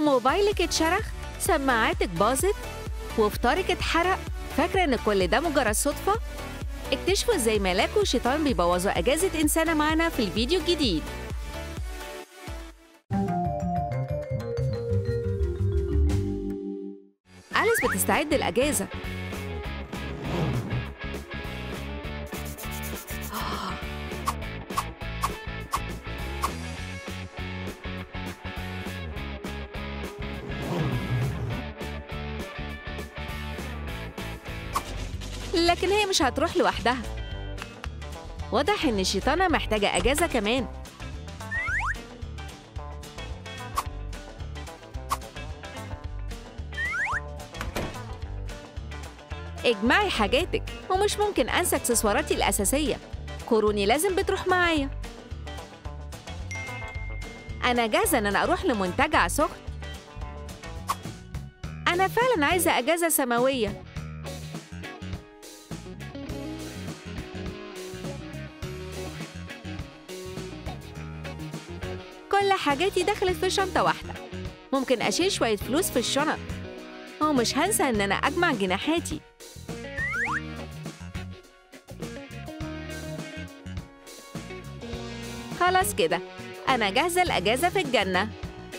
موبايلك اتشرخ سماعاتك باظت وفطارك اتحرق فاكرة إن كل ده مجرد صدفة؟ اكتشفوا ازاي ملاك وشيطان بيبوظوا أجازة إنسانة معانا في الفيديو الجديد أليس بتستعد الأجازة لكن هي مش هتروح لوحدها واضح إن الشيطانة محتاجة أجازة كمان اجمعي حاجاتك ومش ممكن أنسى اكسسواراتي الأساسية كوروني لازم بتروح معايا أنا جاهزة إن أنا أروح لمنتجع سخن أنا فعلا عايزة أجازة سماوية كل حاجاتي دخلت في شنطة واحدة ممكن أشيل شوية فلوس في الشنط ومش هنسى إن أنا أجمع جناحاتي خلاص كده أنا جاهزة الأجازة في الجنة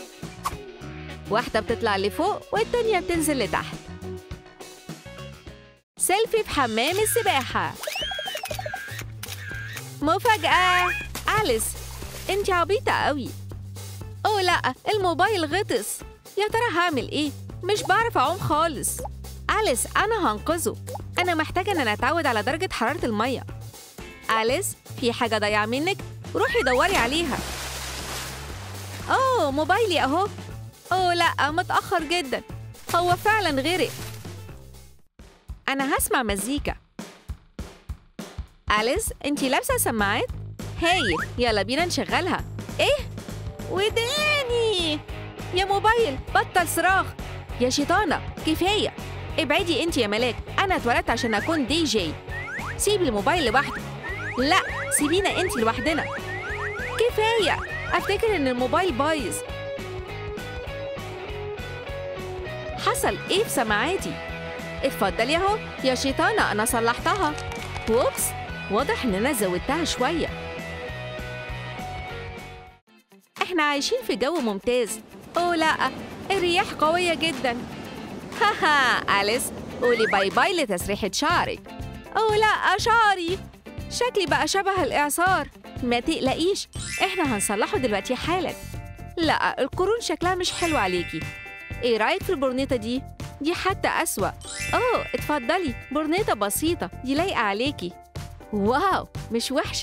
واحدة بتطلع لفوق والتانية بتنزل لتحت سيلفي في حمام السباحة مفاجأة أليس انتي عبيطة قوي أوه لأ الموبايل غطس يا ترى هعمل إيه؟ مش بعرف أعوم خالص أليس أنا هنقذه أنا محتاجة إن أنا أتعود على درجة حرارة المية أليس في حاجة ضايعة منك؟ روحي دوري عليها أوه موبايلي أهو أوه لأ متأخر جدا هو فعلا غرق أنا هسمع مزيكا أليس أنتي لابسة سماعات؟ هايل يلا بينا نشغلها إيه؟ وداني يا موبايل بطل صراخ يا شيطانة كفاية ابعدي انت يا ملاك انا اتولدت عشان اكون دي جي سيبي الموبايل لوحده لا سيبينا انت لوحدنا كفاية افتكر ان الموبايل بايظ حصل ايه في سماعاتي اتفضلي اهو يا شيطانة انا صلحتها ووبس واضح ان انا زودتها شوية احنا عايشين في جو ممتاز اوه لا الرياح قوية جدا هاها أليس قولي باي باي لتسريحة شعرك اوه لا شعري شكلي بقى شبه الإعصار ما تقلقيش احنا هنصلحه دلوقتي حالا لا القرون شكلها مش حلو عليكي ايه رأيك في البرنيطة دي؟ دي حتى أسوأ اوه اتفضلي برنيطة بسيطة دي لايقة عليكي واو مش وحشة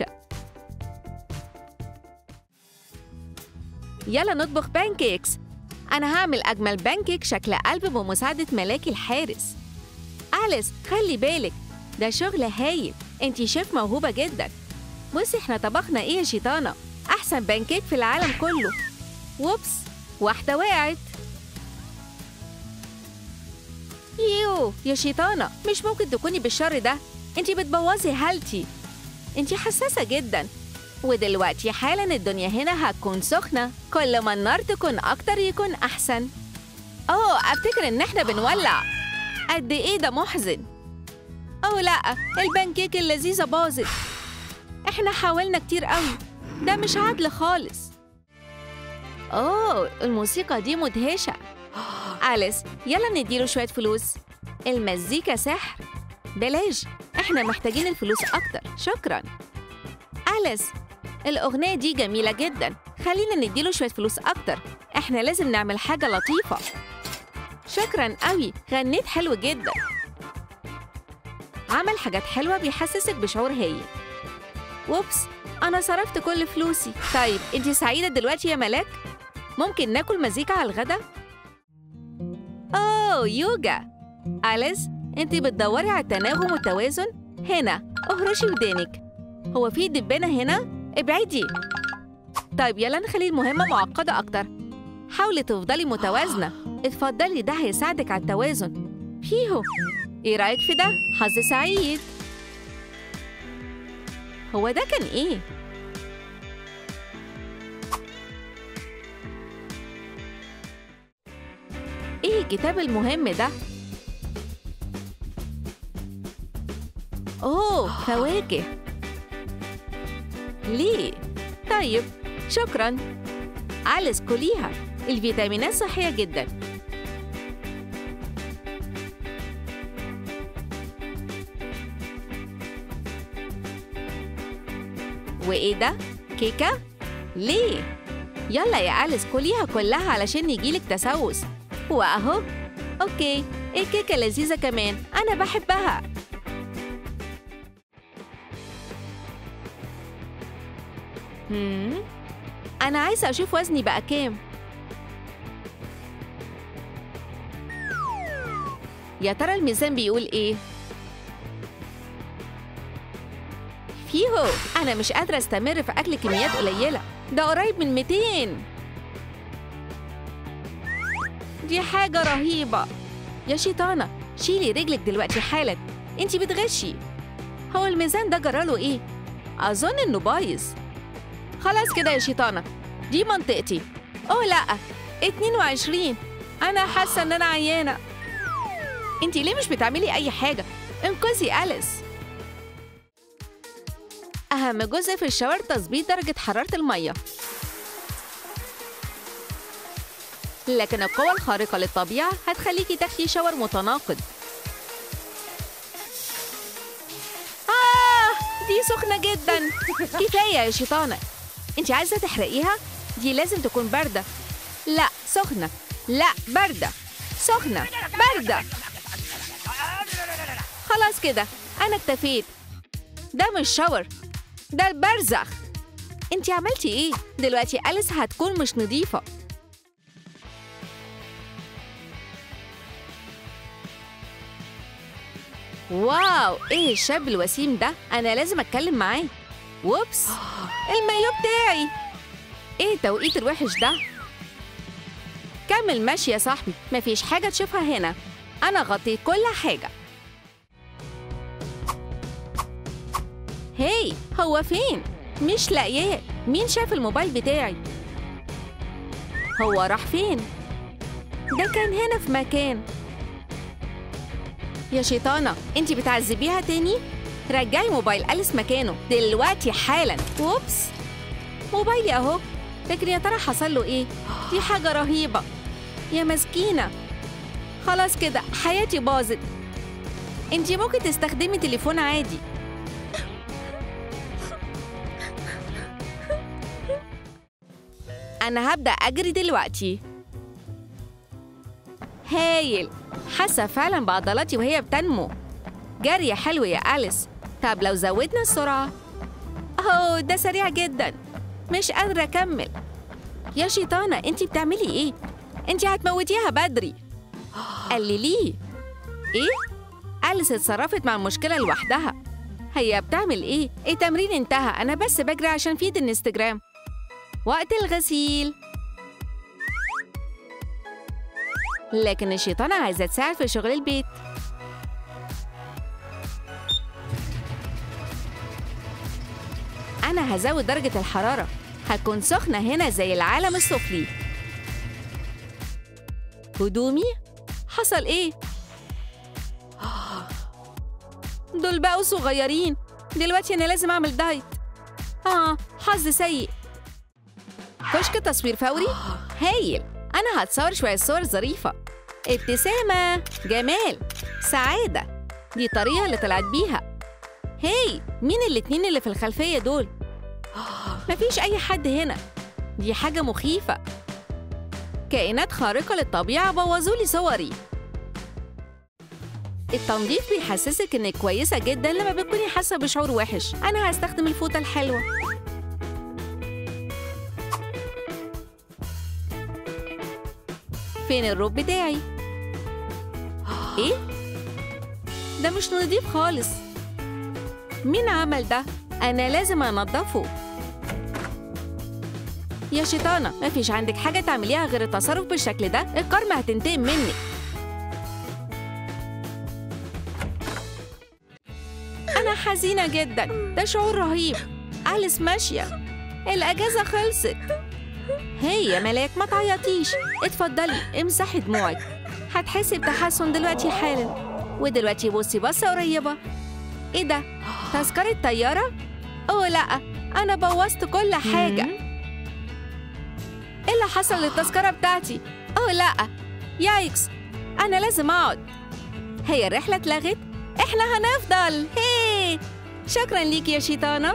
يلا نطبخ بانكيكس أنا هعمل أجمل بانكيك شكل قلب بمساعدة ملاكي الحارس أليس خلي بالك ده شغل هايل انتي شيف موهوبة جدا بصي احنا طبخنا ايه يا شيطانة أحسن بانكيك في العالم كله ووبس واحدة وقعت يو يا شيطانة مش ممكن تكوني بالشر ده انتي بتبوظي هالتي انتي حساسة جدا ودلوقتي حالا الدنيا هنا هتكون سخنة كل ما النار تكون أكتر يكون أحسن أوه أفتكر إن إحنا بنولع قد إيه ده محزن أوه لأ البانكيك اللذيذة باظت إحنا حاولنا كتير قوي ده مش عدل خالص أوه الموسيقى دي مدهشة أليس يلا نديله شوية فلوس المزيكا سحر بلاش إحنا محتاجين الفلوس أكتر شكراً أليس الأغنية دي جميلة جدا خلينا نديله شوية فلوس أكتر إحنا لازم نعمل حاجة لطيفة شكرا قوي غنيت حلو جدا عمل حاجات حلوة بيحسسك بشعور هايل ووبس أنا صرفت كل فلوسي طيب أنت سعيدة دلوقتي يا ملاك؟ ممكن ناكل مزيكا على الغدا؟ أوه يوجا أليس أنت بتدوري على التناغم والتوازن؟ هنا اهرشي ودانك هو في دبانة هنا؟ ابعدي طيب يلا نخلي المهمة معقدة أكتر حاولي تفضلي متوازنة اتفضلي ده هيساعدك على التوازن فيهو ايه رأيك في ده؟ حظ سعيد هو ده كان ايه؟ ايه الكتاب المهم ده اوه فواكه ليه طيب شكرا أليس كليها الفيتامينات صحية جدا وإيه ده؟ كيكة؟ ليه؟ يلا يا أليس كليها كلها علشان يجيلك تسوس وأهو أوكي الكيكة لذيذة كمان أنا بحبها هم؟ أنا عايزة أشوف وزني بقى كام يا ترى الميزان بيقول إيه؟ فيهو أنا مش قادرة أستمر في أكل كميات قليلة ده قريب من 200 دي حاجة رهيبة يا شيطانة شيلي رجلك دلوقتي حالا انتي بتغشي هو الميزان ده جراله ايه؟ أظن إنه بايظ خلاص كده يا شيطانة دي منطقتي أوه لأ 22 أنا حاسة إن أنا عيانة انتي ليه مش بتعملي أي حاجة؟ انقذي أليس أهم جزء في الشاور تظبيط درجة حرارة المية لكن القوة الخارقة للطبيعة هتخليكي تاخدي شاور متناقض آه دي سخنة جدا كفاية يا شيطانة انت عايزة تحرقيها؟ دي لازم تكون باردة لا سخنة لا باردة سخنة باردة خلاص كده أنا اكتفيت ده مش شاور ده البرزخ انت عملتي ايه؟ دلوقتي أليس هتكون مش نظيفة واو ايه الشاب الوسيم ده انا لازم اتكلم معاه ووبس المايو بتاعي ايه التوقيت الوحش ده كمل ماشي يا صاحبي مفيش حاجة تشوفها هنا أنا غطيت كل حاجة هاي هو فين؟ مش لاقياه مين شاف الموبايل بتاعي؟ هو راح فين؟ ده كان هنا في مكان يا شيطانة انتي بتعذبيها تاني؟ رجعي موبايل أليس مكانه دلوقتي حالا ووبس موبايلي اهو لكن يا ترى حصل له ايه؟ دي حاجة رهيبة يا مسكينة خلاص كده حياتي باظت انتي ممكن تستخدمي تليفون عادي أنا هبدأ أجري دلوقتي هايل حاسة فعلا بعضلاتي وهي بتنمو جري حلو يا أليس طب لو زودنا السرعة أوه ده سريع جدا مش قادرة أكمل يا شيطانة أنتي بتعملي إيه؟ أنتي هتموتيها بدري قلليه إيه؟ أليس اتصرفت مع المشكلة لوحدها هي بتعمل إيه؟ التمرين انتهى أنا بس بجري عشان فيد الانستجرام وقت الغسيل لكن الشيطانة عايزة تساعد في شغل البيت أنا هزود درجة الحرارة هتكون سخنة هنا زي العالم السفلي هدومي؟ حصل إيه؟ دول بقوا صغيرين دلوقتي أنا لازم أعمل دايت آه حظ سيء كشك تصوير فوري؟ هايل أنا هتصور شوية صور ظريفة ابتسامة جمال سعادة دي الطريقة اللي طلعت بيها هاي مين الاتنين اللي في الخلفية دول؟ مفيش أي حد هنا دي حاجة مخيفة كائنات خارقة للطبيعة بوظولي صوري التنظيف بيحسسك انك كويسة جدا لما بتكوني حاسة بشعور وحش أنا هستخدم الفوطة الحلوة فين الروب بتاعي؟ ايه؟ ده مش نضيف خالص مين عمل ده؟ أنا لازم أنضفه يا شيطانة مفيش عندك حاجة تعمليها غير التصرف بالشكل ده الكرمة هتنتقم منك أنا حزينة جدا ده شعور رهيب أليس ماشية الأجازة خلصت هي يا ملاك ما تعيطيش اتفضلي امسحي دموعك هتحسي بتحسن دلوقتي حالا ودلوقتي بصي بصة قريبة ايه ده؟ تذكرة طيارة؟ اوه لا انا بوظت كل حاجة ايه اللي حصل للتذكرة بتاعتي؟ اوه لا يايكس انا لازم اقعد هي الرحلة اتلغت؟ احنا هنفضل هي شكرا ليك يا شيطانة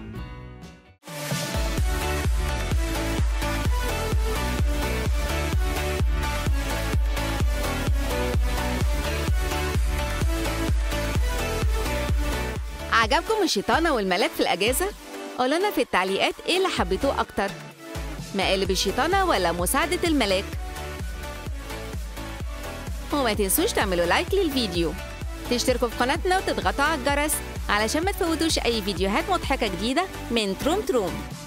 عجبكم الشيطانة والملاك في الأجازة؟ قولوا لنا في التعليقات إيه اللي حبيتوه أكتر مقالب الشيطانة ولا مساعدة الملاك؟ وما تنسوش تعملوا لايك للفيديو تشتركوا في قناتنا وتضغطوا على الجرس علشان ما تفوتوش أي فيديوهات مضحكة جديدة من تروم تروم